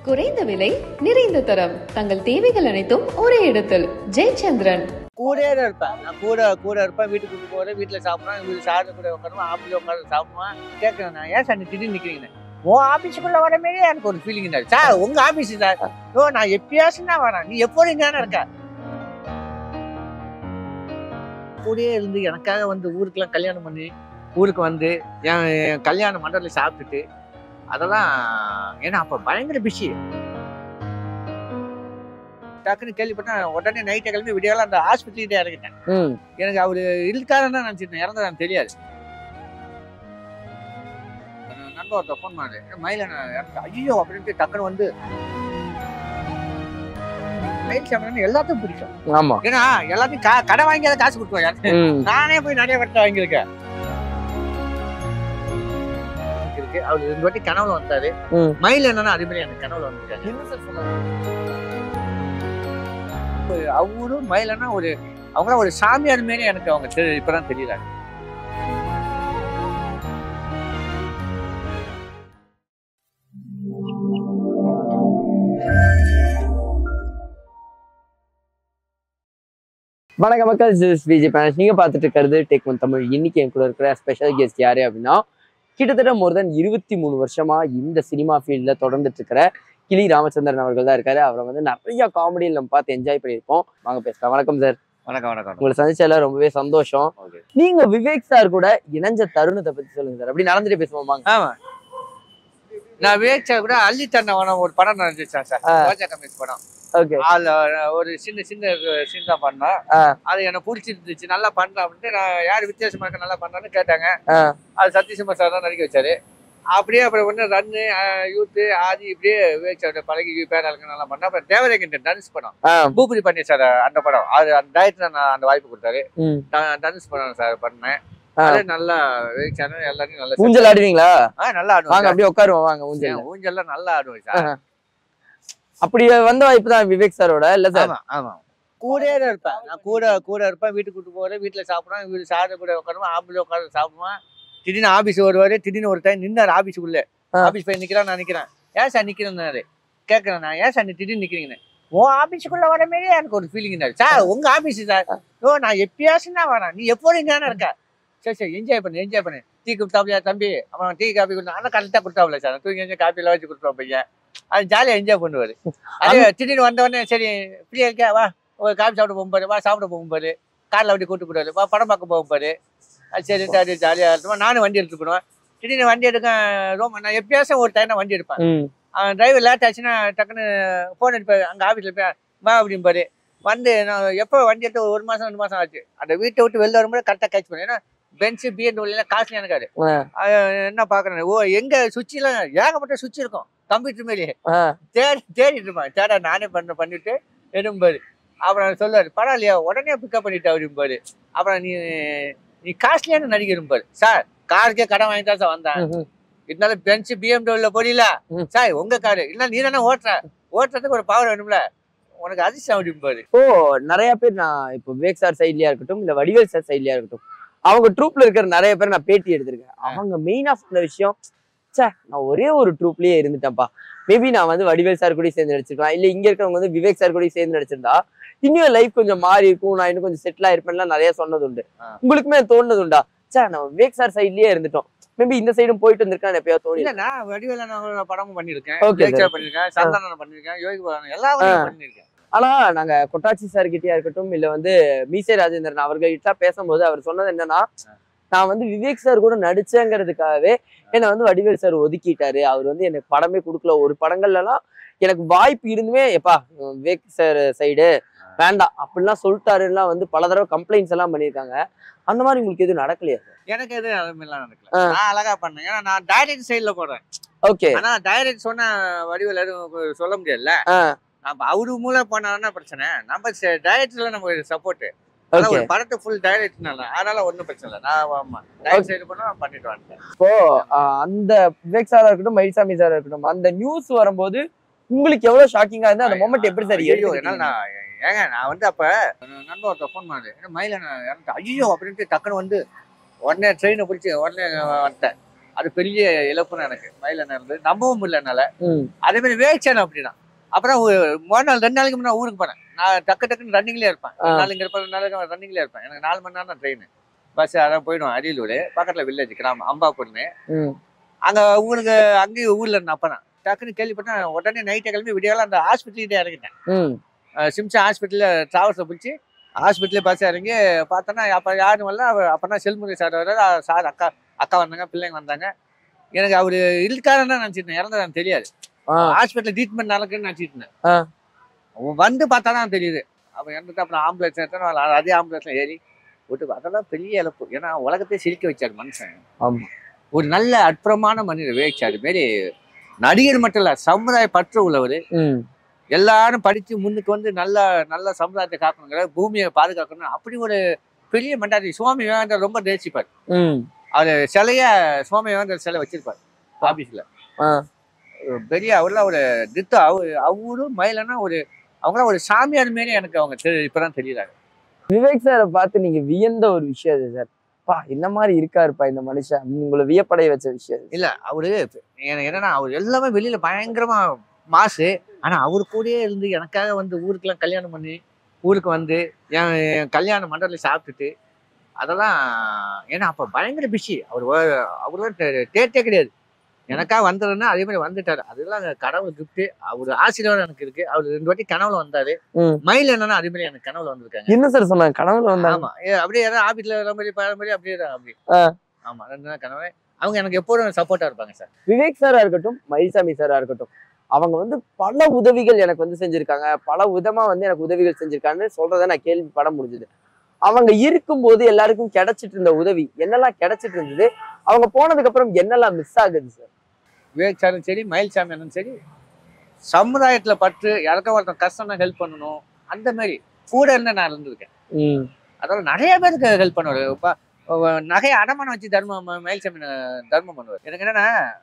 குறைந்த விலை நிறைந்த தரம் தங்கள் தேவைகள் அனைத்தும் ஒரே இடத்தில் ஜெயச்சந்திரன் கூடயே தான் இருப்பேன் நான் கூட கூட இருப்பேன் வீட்டுக்கு கூட்டு போகிறேன் வீட்டில் சாப்பிடுவேன் வீட்டு சாப்பிட கூட உட்காருவேன் ஆஃபீஸில் உட்காந்து சாப்பிடுவேன் கேட்குறேன் நான் ஏன் சார் நீ திடீர்னு நிற்கிறீங்கன்னு உன் ஆஃபீஸுக்குள்ள வர மாரி எனக்கு ஒரு ஃபீலிங் தான் சார் உங்க ஆஃபீஸ் சார் ஓ நான் எப்பயாச்சும் தான் வரேன் நீ எப்போதும் இங்கே தானே இருக்க கூடயே இருந்து எனக்காக வந்து ஊருக்கெல்லாம் கல்யாணம் பண்ணி ஊருக்கு வந்து என் என் கல்யாண மண்டபத்தில் சாப்பிட்டுட்டு அதெல்லாம் ஏன்னா அப்போ பயங்கர பிஸி டக்குன்னு கேள்விப்பட்டேன் உடனே நைட்டை கிளம்பி விடியால அந்த ஹாஸ்பிட்டல்கிட்ட இறங்கிட்டேன் ம் எனக்கு அவரு இருக்காருன்னு தான் நினச்சிருந்தேன் இறந்ததான் தெரியாது என் நண்பர் ஒருத்தர் ஃபோன் பண்ணாரு மயில நான் இறந்து ஐயோ அப்படின்ட்டு டக்குன்னு வந்து மயில் சாப்பிட்றது எல்லாத்துக்கும் பிடிக்கும் ஆமா ஏன்னா எல்லாத்தையும் கா- கடை வாங்கி அதை காசு கொடுத்துருவாங்க ம் நானே போய் நிறைய வட்ட வாங்கியிருக்கேன் இருக்கு அவர் ரெண்டு வாட்டி கனவுல வந்தாரு ம். மயில் என்னன்னா அதே மாதிரி எனக்கு கனவுல வந்திருக்காரு என்ன சார் சொன்னாரு ஒரு அவரும் மயிலன்னா ஒரு அவங்களாம் ஒரு சாமியார் மாரி எனக்கு அவங்க தெரி- இப்பதான் தெரியல வணக்கம் மக்கள் விஜய் பேனஸ் நீங்க பார்த்துட்டு இருக்கிறது டேக் ஒன் தமிழ் இன்னைக்கு என் கூட இருக்கிற ஸ்பெஷல் கெஸ்ட் யாரு அப்படின்னா கிட்டத்தட்ட மோர் தென் இருபத்தி மூணு வருஷமா இந்த சினிமா ஃபீல்ட்ல தொடர்ந்துட்டு இருக்கிற கிளி ராமச்சந்திரன் அவர்கள் தான் இருக்காரு அவரை வந்து நிறைய காமெடியில் நம்ம பார்த்து என்ஜாய் பண்ணியிருப்போம் வாங்க பேசலாம் வணக்கம் சார் வணக்கம் வணக்கம் உங்களை சந்திச்சதுல ரொம்பவே சந்தோஷம் Okay. நீங்க விவேக் சார் கூட இணைஞ்ச தருணத்தை பத்தி சொல்லுங்க சார் அப்படி நடந்துட்டு பேசுவோம் வாங்க ஆமா நான் வேச்சா கூட அள்ளி தண்ணவனம் ஒரு படம் நடந்துச்சான் சார் ஆ. ரோஜா கமிஸ் படம் ஓகே அதுல ஒரு சின்ன சின்ன சீன் தான் பண்ணேன் ஆ. அது எனக்கு பிடிச்சிருந்துச்சு நல்லா பண்றேன் அப்படின்ட்டு நான் யார் வித்தியாசமா இருக்க நல்லா பண்றான்னு கேட்டாங்க ஆ. அது சத்யசிம்ம சார் தான் நடிக்க வச்சாரு அப்படியே அப்புறம் வந்து ரன்னு யூத்து ஆதி இப்படியே விவேக் பழகி பேராளுங்க நல்லா பண்ணேன் அப்புறம் தேவரேகன் டான்ஸ் படம் ஆ பூபதி பண்ணி சார் அந்த படம் அது அந்த டயத்துல நான் அந்த வாய்ப்பு கொடுத்தாரு ம் டான்ஸ் படம் சார் பண்ணேன் ஆ. அது நல்லா விவேக் சார் எல்லாரையும் நல்லா ஊஞ்சல் ஆடுவீங்களா ஆ, நல்லா வாங்க ஆடுவாங்க அப்படியே உட்காருவோம் வாங்க ஊஞ்சல் ஏன் ஊஞ்சல்லாம் நல்லா ஆடுவேன் சார் அப்படி வந்த வாய்ப்பு தான் விவேக் சாரோட இல்ல சார் ஆமா ஆமா கூடயே தான் இருப்பேன் நான் கூட கூட இருப்பேன் வீட்டுக்கு கூட்டு போறேன் வீட்டுல சாப்பிடுவேன் வீடு சாப்பிட கூட உட்காருவேன் ஆஃபீஸ்ல உட்காந்து சாப்பிடுவேன் திடீர்னு ஆபீஸ் வருவாரு திடீர்னு ஒரு டைம் நின்னாரு ஆபீஸுக்குள்ள ஆ. ஆபீஸ் போய் நிக்கிறான் நான் நிக்கிறேன் ஏன் சார் நிக்கிறேன்னாரு கேட்கறேன் நான் ஏன் சார் நீ திடீர்னு நிக்கிறீங்கன்னு உன் ஆபீஸுக்குள்ள வர மாரியே எனக்கு ஒரு ஃபீலிங் சார் உங்க ஆபீஸ் சார் ஓ நான் எப்பயாச்சும் தான் வரேன் நீ எப்போதும் இங்கே தானே இருக்க சரி சரி என்ஜாய் பண்ணு என்ஜாய் பண்ணு டீ கொடுத்தாப்லையா தம்பி அப்புறம் டீ காபி கொடுத்தா ஆனால் கரெக்டாக கொடுத்தாப்ல சார் தூங்கி எஞ்சாய் காப்பிலாம் வச்சு கொடுத்தோம் பையன் அது ஜாலியாக என்ஜாய் பண்ணுவார் அது திடீர்னு வந்த உடனே சரி ஃப்ரீயா இருக்கா வா ஒரு காபி சாப்பிட போகும்பாரு வா சாப்பிட போகும்பாரு காரில் அப்படி கூட்டு போடுவாரு வா படம் பார்க்க போகும்பாரு அது சரி சரி ஜாலியாக இருக்கும் நானும் வண்டி எடுத்து போடுவேன் திடீர்னு வண்டி எடுக்க ரொம்ப நான் எப்பயாச்சும் ஒரு டைம் நான் வண்டி எடுப்பேன் ம் டிரைவர் லேட் ஆச்சுன்னா டக்குன்னு ஃபோன் அடிப்பாரு அங்கே ஆஃபீஸில் போய் வா அப்படிம்பாரு வந்து நான் எப்போ வண்டி எடுத்து ஒரு மாதம் ரெண்டு மாதம் ஆச்சு அந்த வீட்டை விட்டு வெளில வரும்போது கரெக்டாக கேட்ச் பண்ணேன் ஏன்னா பென்ஸு பிஎன்டபிள்யூலாம் காஸ்ட்லியான இருக்காரு ஆ. என்ன பார்க்குறேன் ஓ எங்க சுவிட்செலாம் ஏகப்பட்ட சுவிட்ச் இருக்கும் கம்ப்யூட்டர் மேலேயே ஆ தேடி தேடிட்டு இருப்பான் தேடா நானே பண்ண பண்ணிட்டு எடும்பாரு அப்புறம் சொல்லுவாரு பரவாயில்லையா உடனே பிக்கப் பண்ணிட்டு அப்படிம்பாரு அப்புறம் நீ நீ காஸ்ட்லியான நடிகரும்பாரு சார் காருக்கே கடன் வாங்கிட்டு தான் சார் வந்தேன் ம், ம். இருந்தாலும் பென்ஸ் பிஎம்டபிள்யூல போடல ம். சார் உங்க காரு இல்ல நீ தானே ஓட்டுற ஓட்டுறதுக்கு ஒரு பவர் வேணும்ல உனக்கு அதிர்ஷ்டம் அப்படிம்பாரு இப்போ நிறைய பேர் நான் இப்போ விவேக் சார் சைட்லயா இருக்கட்டும் இல்ல வடிவேல் சார் சைட்லயா இருக்கட்டும் அவங்க ட்ரூப்ல இருக்கிற நிறைய பேர் நான் பேட்டி எடுத்திருக்கேன் அவங்க மெயினா சொன்ன விஷயம் ச்சே நான் ஒரே ஒரு ட்ரூப்லயே இருந்துட்டேன்ப்பா மேபி நான் வந்து வடிவேல் சார் கூட சேர்ந்து நடிச்சிருக்கலாம் இல்ல இங்க இருக்கிறவங்க வந்து விவேக் சார் கூட சேர்ந்து நடிச்சிருந்தா இன்னும் லைஃப் கொஞ்சம் மாறி இருக்கும் நான் இன்னும் கொஞ்சம் செட்டில் ஆயிருப்பேன்லாம் நிறைய சொன்னது உண்டு ஆ. உங்களுக்குமே தோணுது உண்டா சே நம்ம விவேக் சார் சைட்லயே இருந்துட்டோம் மேபி இந்த சைடும் போயிட்டு வந்திருக்கான்னு எப்பயாவது தோணி இல்ல நான் வடிவேல நான் ஒரு படமும் பண்ணிருக்கேன் Okay, sir. லேக்சர் பண்ணிருக்கேன் சந்தானம் பண்ணிருக்கேன் யோகி பாலன் எல்லா வரையும் பண்ணிருக்கேன் ஆனா நாங்க கொட்டாச்சி சார் கிட்டயா இருக்கட்டும் இல்ல வந்து மீசை ராஜேந்திரன் அவர்கள்கிட்ட பேசும்போது அவர் சொன்னது என்னன்னா நான் வந்து விவேக் சார் கூட நடிச்சேங்கிறதுக்காகவே என்னை வந்து வடிவேல் சார் ஒதுக்கிட்டாரு அவர் வந்து எனக்கு படமே கொடுக்கல ஒரு படங்கள்லாம் எனக்கு வாய்ப்பு இருந்துமே எப்பா இவன் விவேக் சார் சைடு வேண்டாம் அப்படிலாம் சொல்லிட்டாருலாம் வந்து பல தடவை கம்ப்ளைண்ட்ஸ் எல்லாம் பண்ணியிருக்காங்க அந்த மாதிரி உங்களுக்கு எதுவும் நடக்கலையா எனக்கு எது அதுமாரிலாம் நடக்கல ஆ. நான் அழகா பண்ணேன் ஏன்னா நான் டைரக்ட் சைடுல போடுறேன் ஓகே ஆனா டைரக்ட் சொன்னா வடிவேல் எதுவும் சொல்ல முடியாதுல்ல ஆ நம்ம அவரு மூலம் பண்ணாருன்னா பிரச்சனை நம்ம டைரக்ட்ல நம்ம சப்போர்ட் ஆனா ஓகே ஒரு படத்தை ஃபுல் டைரக்ட்னால அதனால ஒண்ணும் பிரச்சனை இல்லை நான் ஆமா டைரக்ட் சைடு பண்ணா பண்ணிட்டு வந்துட்டேன் இப்போ ஆஹ், அந்த விவேக் சாரா இருக்கட்டும் மயில்சாமி சாரா இருக்கட்டும் அந்த நியூஸ் வரும்போது உங்களுக்கு எவ்வளவு ஷாக்கிங்கா இருந்து அந்த மொமெண்ட் எப்படி சார் ஐயோ எடுத்துக்கிட்டீங்க? என்னால நான் ஏங்க நான் வந்து அப்ப நண்பர் ஒருத்தர் ஃபோன் பண்ணாரு என்ன மயில நான் இறந்துட்டேன் ஐயோ அப்படின்ட்டு டக்குன்னு வந்து உடனே ட்ரெயினை பிடிச்சி உடனே வந்துட்டேன் அது பெரிய இழப்புன்னு எனக்கு மயில நடந்து நம்பவும் முடியல என்னால ம் அதே மாதிரி வேச்சேன் அப்படிதான் அப்புறம் ஒரு மூணு நாள் ரெண்டு நாளைக்கு முன்னாடி ஊருக்கு போனேன் நான் டக்கு டக்குன்னு ரன்னிங்லேயே இருப்பேன் ஆ. ரெண்டு நாளைக்கு இருப்பேன் ரெண்டு நாளைக்கு ரன்னிங்லேயே இருப்பேன் எனக்கு நாலு மணி நேரம் தான் ட்ரெயின் பஸ் அதான் போயிடும் அரியலூர் பக்கத்துல வில்லேஜ் கிராமம் அம்பாப்பூர்னு ம் அங்க ஊருக்கு அங்கேயும் ஊர்ல இருந்தேன் அப்ப நான் டக்குன்னு கேள்விப்பட்டேன் உடனே நைட்டை கிளம்பி விடியால அந்த ஹாஸ்பிட்டல்கிட்டே இறங்கிட்டேன் ம் அஹ் சிம்சா ஹாஸ்பிட்டலில் ட்ராவல்ஸை பிடிச்சி ஹாஸ்பிட்டலே பஸ் இறங்கி பார்த்தோன்னா அப்போ யாரும் வரல அவர் அப்போனா செல்முறை சார் வர்றாரு சார் அக்கா அக்கா வந்தாங்க பிள்ளைங்க வந்தாங்க எனக்கு அவர் இருக்காருன்னு தான் நினச்சிட்டேன் இறந்ததான் தெரியாது ஆ ஹாஸ்பிட்டல் ட்ரீட்மெண்ட் நடக்குன்னு நினச்சிட்டு இருந்தேன் ஆ. அவன் வந்து பார்த்தா தான் தெரியுது அப்போ இறந்துட்டு அப்புறம் ஆம்புலன்ஸ் எடுத்தோம் அதே ஆம்புலன்ஸ்ல ஏறி விட்டு அதெல்லாம் பெரிய இழப்பு ஏன்னா உலகத்தையே சிரிக்க வச்சார் மனுஷன் ஆமா ஒரு நல்ல அற்புதமான மனிதர் விவேக் இது மாரி நடிகர் மட்டும் இல்ல சமுதாய பற்று உள்ளவர் ம் எல்லாரும் படிச்சு முன்னுக்கு வந்து நல்ல நல்ல சமுதாயத்தை காக்கணுங்கிற பூமியை பாதுகாக்கணும் அப்படி ஒரு பெரிய மெண்டாலிட்டி சுவாமி விவேகானந்தர் ரொம்ப நேசிப்பார் ம் அவர் சிலைய சுவாமி விவேகானந்தர் சிலை வச்சிருப்பார் ஆபீஸ்ல ஆ. ஒரு பெரிய அவர்லாம் ஒரு திட்டு அவரு அவரும் மயிலன்னா ஒரு அவங்களாம் ஒரு சாமியார் மாரி எனக்கு அவங்க தெரி- இப்பதான் தெரியுறாங்க விவேக் சாரை பார்த்து நீங்க வியந்த ஒரு விஷயம் இது சார் பா இந்த மாதிரி இருக்காருப்பா இந்த மனுஷன் அப்படின்னு உங்களை வியப்படைய வச்ச விஷயம் இது. இல்ல அவரு எனக்கு என்னன்னா அவர் எல்லாமே வெளியில பயங்கரமா மாசு ஆனா அவரு கூடயே இருந்து எனக்காக வந்து ஊருக்கெல்லாம் கல்யாணம் பண்ணி ஊருக்கு வந்து என் என் கல்யாண மண்டபத்தில் சாப்பிட்டுட்டு அதெல்லாம் ஏன்னா அப்ப பயங்கர பிஸி அவர் அவர்லாம் டேட்டே கிடையாது எனக்காக வந்துடுறேன்னா அதே மாதிரி வந்துட்டாரு அதெல்லாம் கடவுள் கிஃப்ட் அவர் ஆசீர்வாதம் எனக்கு இருக்கு அவர் ரெண்டு வாட்டி கனவுல வந்தாரு ம். மயில் என்னன்னா அதே மாதிரி எனக்கு கனவுல வந்திருக்காங்க என்ன சார் சொன்னாங்க கனவுல வந்தாங்க ஆமா ஏ, அப்படியே யாராவது ஆபீஸ்ல வர மாதிரி பாரு மாதிரி அப்படியே தான் அப்படி ஆ. ஆமா ரெண்டு நாள் கனவு அவங்க எனக்கு எப்போதும் சப்போர்ட்டா இருப்பாங்க சார் விவேக் சாரா இருக்கட்டும் மயில்சாமி சாரா இருக்கட்டும் அவங்க வந்து பல உதவிகள் எனக்கு வந்து செஞ்சிருக்காங்க பல விதமா வந்து எனக்கு உதவிகள் செஞ்சிருக்காங்கன்னு சொல்றதை நான் கேள்விப்பட முடிஞ்சது அவங்க இருக்கும்போது எல்லாருக்கும் கிடைச்சிட்டு இருந்த உதவி என்னெல்லாம் கிடைச்சிட்டு இருந்தது அவங்க போனதுக்கு அப்புறம் என்னெல்லாம் மிஸ் ஆகுது சார் விவேக் சாரும் சரி மயில் சாமியானும் சரி சமுதாயத்துல பற்று யாருக்கும் ஒருத்தன் கஷ்டம்னா ஹெல்ப் பண்ணணும் அந்த மாதிரி கூட இருந்து நான் இருந்திருக்கேன் ம் அதோட நிறைய பேருக்கு ஹெல்ப் பண்ணுவார் இப்போ நகையை அடமானம் வச்சு தர்மம் ம- மயில் சாமி ந- தர்மம் பண்ணுவார் எனக்கு என்னன்னா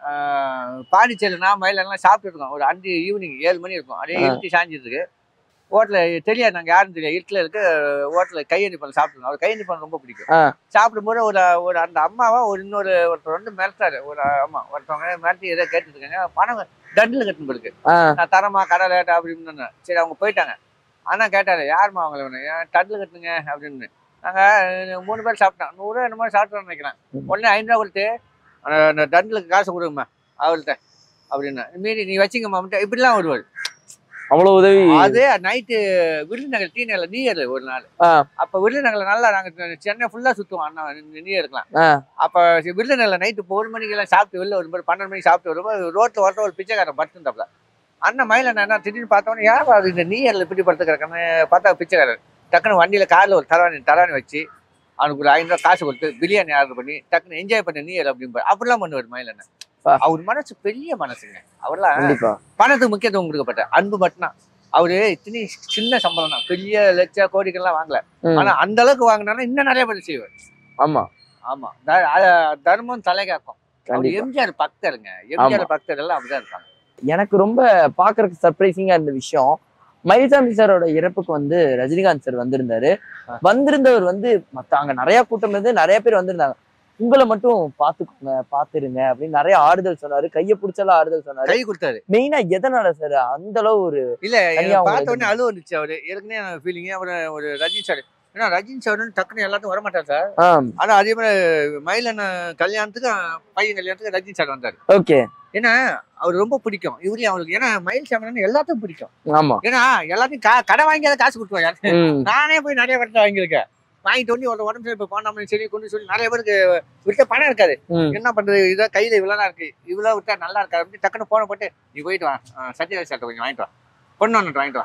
ஆஹ், பாண்டிச்சேரியில் நான் மயில் எல்லாம் சாப்பிட்டு இருக்கோம் ஒரு அஞ்சு ஈவினிங் ஏழு மணி இருக்கும் அப்படியே ஆ. இருட்டி சாஞ்சிட்டு இருக்கு ஹோட்டலில் தெரியாது நாங்கள் யாரும் தெரியாது இருட்டில் இருக்கு ஹோட்டலில் கையெழுதி பண்ண சாப்பிட்டுருக்கோம் அவர் கையெழுதி பண்ண ரொம்ப பிடிக்கும் ஆ. சாப்பிடும்போது ஒரு ஒரு அந்த அம்மாவா ஒரு இன்னொரு ஒருத்தர் வந்து மிரட்டாரு ஒரு அம்மா ஒருத்தவங்க மிரட்டி ஏதோ கேட்டுட்டு இருக்காங்க பணம் தண்டில் கட்டணும் இருக்கு ஆ நான் தரமா கடலை அப்படின்னு சரி அவங்க போயிட்டாங்க ஆனா கேட்டாரு யாரும்மா அவங்கள வேணும் ஏன் டட்டில் கட்டுங்க அப்படின்னு நாங்க அஹ், மூணு பேர் சாப்பிட்டோம் நூறுரூவா என்னமோ சாப்பிட்டோம்னு நினைக்கிறேன் ம். உடனே ஐநூறுரூவா கொடுத்து அஹ், அந்த தண்டிலுக்கு காசு கொடுங்கம்மா அவள்கிட்ட அப்படின்னு மீறி நீ வச்சுங்கம்மா அப்படின்ட்டு இப்படிலாம் வருவார் அவ்வளவு உதவி அது night Virudhunagar T Nagar new year ஒரு நாள் ஆ. அப்ப விருதுநகர்ல நல்லா நாங்க சென்னை ஃபுல்லா சுத்துவோம் அண்ணா நியூ இயர்க்கலாம் ஆ. அப்ப விருதுநகர்ல நைட்டு இப்போ ஒரு மணிக்கு எல்லாம் சாப்பிட்டு வெளில வரும்போது பன்னெண்டு மணிக்கு சாப்பிட்டு வரும்போது ரோட்ல வரட்ட ஒரு பிச்சைக்காரன் படுத்துருந்தாப்ல அண்ணன் மயில என்ன திடீர்னு பார்த்தோன்னே யார் அது இந்த நியூ இயர்ல இப்படி படுத்துக்கிறக்கன்னு பார்த்தா பிச்சைக்காரன் டக்குன்னு வண்டியில கார்ல ஒரு தலவாணி தலவாணி வச்சு அவனுக்கு ஒரு ஐநூறுவா காசு கொடுத்து பிரியாணி ஆர்டர் பண்ணி டக்குன்னு என்ஜாய் பண்ண நியூ இயர் அப்படின்னு அப்படிலாம் பண்ணுவார் மயில அண்ணன் ஆ. அவர் மனசு பெரிய மனசுங்க அவர்லாம் கண்டிப்பா பணத்துக்கு முக்கியத்துவம் கொடுக்கப்பட்ட அன்பு மட்டும்தான் அவரு இத்தனை சின்ன சம்பளம் தான் பெரிய லட்ச கோடிகள்லாம் வாங்கல ம், ஆனா அந்த அளவுக்கு வாங்கினாலும் இன்னும் நிறைய பேர் செய்வார் ஆமா ஆமா த- அ- தர்மம் தலை காக்கும் அவர் கண்டிப்பா எம்ஜிஆர் பக்தருங்க எம்ஜிஆர் பக்தர் எல்லாம் அப்படிதான் இருக்காங்க எனக்கு ரொம்ப பாக்குறதுக்கு சர்ப்ரைசிங்கா இருந்த விஷயம் மயில்சாமி சாரோட இறப்புக்கு வந்து ரஜினிகாந்த் சார் வந்திருந்தாரு ஆ. வந்திருந்தவர் வந்து மத்த அங்க நிறைய கூட்டம் இருந்து நிறைய பேர் வந்திருந்தாங்க உங்களை மட்டும் பாத்துக்கோங்க பாத்துருங்க அப்படின்னு நிறைய ஆறுதல் சொன்னாரு கைய பிடிச்செல்லாம் ஆறுதல் சொன்னாரு கை கொடுத்தாரு மெயினா எதனால சார் அந்த அளவு ஒரு இல்ல தனியா எனக்கு அவங்க பார்த்த உடனே இது- அழுவ வந்துச்சு அவரு ஏற்கனவே ஃபீலிங் அவர் ஒரு ரஜினி சார் ஏன்னா ரஜினி சார் டக்குன்னு எல்லாத்துக்கும் வரமாட்டார் சார் ஆஹ் ஆனா அதே மாதிரி மயிலண்ண கல்யாணத்துக்கு பையன் கல்யாணத்துக்கு ரஜினி சார் வந்தாரு ஓகே ஏன்னா அவர் ரொம்ப பிடிக்கும் இவரையும் அவருக்கு ஏன்னா மயில் சாமி எல்லாத்துக்கும் பிடிக்கும் ஆமா ஏன்னா எல்லாத்தையும் கா- கடை வாங்கியாத காசு கொடுத்துருவாங்க உம் நானே போய் நிறைய பேர்த்த வாங்கியிருக்கேன் வாங்கிட்டு வந்து ஒரு உடம்பு சரி இப்போ போனாமல் சரி கொண்டு சொல்லி நிறைய பேருக்கு விட்ட பணம் இருக்காது உம் என்ன பண்றது இதோ கையில இவ்வளோதான் இருக்கு இவ்வளோ விட்டா நல்லா இருக்காது அப்படி டக்குன்னு போன போட்டு நீ போயிட்டு வா சத்யராஜ் சார்ட்ட கொஞ்சம் வாங்கிட்டு வா பொண்ணு ஒன்று வாங்கிட்டு வா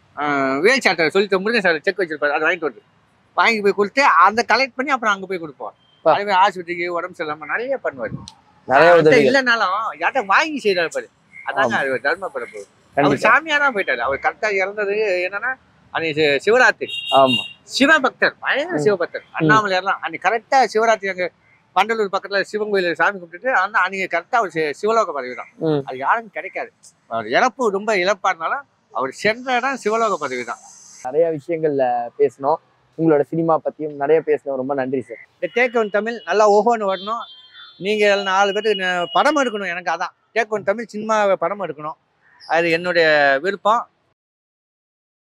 வேல் சார்ட்ட சொல்லிட்டு முருகன் சார் செக் வச்சிருப்பாரு அதை வாங்கிட்டு வந்து வாங்கி போய் கொடுத்து அந்த கலெக்ட் பண்ணி அப்புறம் அங்கே போய் கொடுப்போம் பா. அதே மாதிரி ஆஸ்பத்திரிக்கு உடம்பு சரியில்லாம நிறைய பண்ணுவார் நிறைய அவர்ட்ட உதவிகள் இல்லைனாலும் யார்ட்ட வாங்கி செய்யறாரு பாரு அதாங்க அது தர்ம பிறப்பு அவர் கண்டிப்பா சாமியாரா போயிட்டாரு அவர் கரெக்டா இறந்தது என்னன்னா அன்னைக்கு சி- சிவராத்திரி ஆமா சிவபக்தர் பயங்கர சிவபக்தர் அண்ணாமலையார்லாம் அன்னைக்கு கரெக்டா சிவராத்திரி அங்க பண்டலூர் பக்கத்துல சிவன் கோயில சாமி கும்பிட்டுட்டு அந்த அன்னைக்கு கரெக்டா அவர் சி- சிவலோக பதவி தான் உம் அது யாருக்கும் கிடைக்காது அவர் இறப்பு ரொம்ப இழப்பா இருந்தாலும் அவர் சென்ற இடம் சிவலோக பதவி தான் நிறைய விஷயங்கள்ல பேசணும் உங்களோட சினிமா பத்தியும் நிறைய பேசணும் ரொம்ப நன்றி சார் இந்த டேக் ஒன் தமிழ் நல்லா ஓஹோன்னு வரணும் நீங்கள் நாலு பேருக்கு ந- படம் எடுக்கணும் எனக்கு அதான் டேக் ஒன் தமிழ் சினிமா படம் எடுக்கணும் அது என்னுடைய விருப்பம்